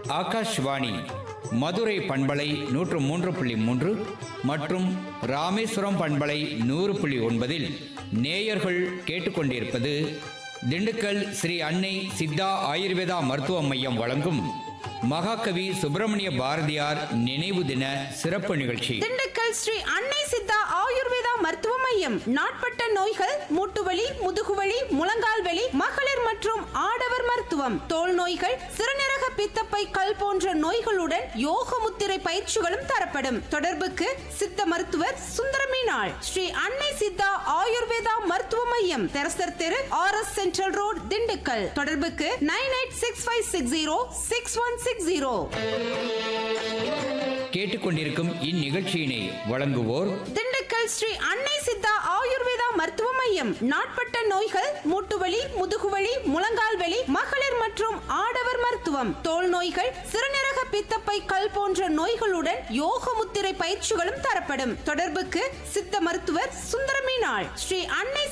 ஆகாஷ்வாணி மதுரை பண்பலை நூற்று மூன்று புள்ளி மூன்று மற்றும் ராமேஸ்வரம் பண்பலை நூறு புள்ளி ஒன்பதில் நேயர்கள் கேட்டுக்கொண்டிருப்பது திண்டுக்கல் ஸ்ரீ அன்னை சித்தா ஆயுர்வேதா மருத்துவ மையம் வழங்கும் மகாகவி சுப்பிரமணிய பாரதியார் நினைவு தின சிறப்பு நிகழ்ச்சி திண்டுக்கல் ஸ்ரீ அன்னை சித்தா ஆயுர்வேதா மருத்துவ மையம் நாட்பட்ட நோய்கள் மூட்டுவலி முதுகுவலி முழங்கால் வலி மகளிர் மற்றும் ஆடவர் மருத்துவம் தோல் நோய்கள் சிறுநீரக பித்தப்பை கல் போன்ற நோய்களுடன் யோக முத்திரை பயிற்சிகளும் தரப்படும் தொடர்புக்கு சித்த மருத்துவர் சுந்தரமீனாள் ஸ்ரீ அன்னை சித்தா ஆயுர்வேதா மருத்துவ மையம் தெரசர் தெரு R S central road Dindigul தொடர்புக்கு nine eight six five six zero six one six zero கேட்டுக்கொண்டிருக்கும் இந்நிகழ்ச்சியினை வழங்குவோர் திண்டுக்கல் ஸ்ரீ அன்னை சித்தா ஆயுர்வேதா மருத்துவ மையம் நாட்பட்ட நோய்கள் மூட்டுவலி முதுகுவலி முழங்கால் வலி மகளிர் மற்றும் ஆடவர் மருத்துவம் தோல் நோய்கள் சிறுநீரக பித்தப்பை கல் போன்ற நோய்களுடன் யோக முத்திரை பயிற்சிகளும் தரப்படும் தொடர்புக்கு சித்த மருத்துவர் சுந்தரமீனாள் ஸ்ரீ அன்னை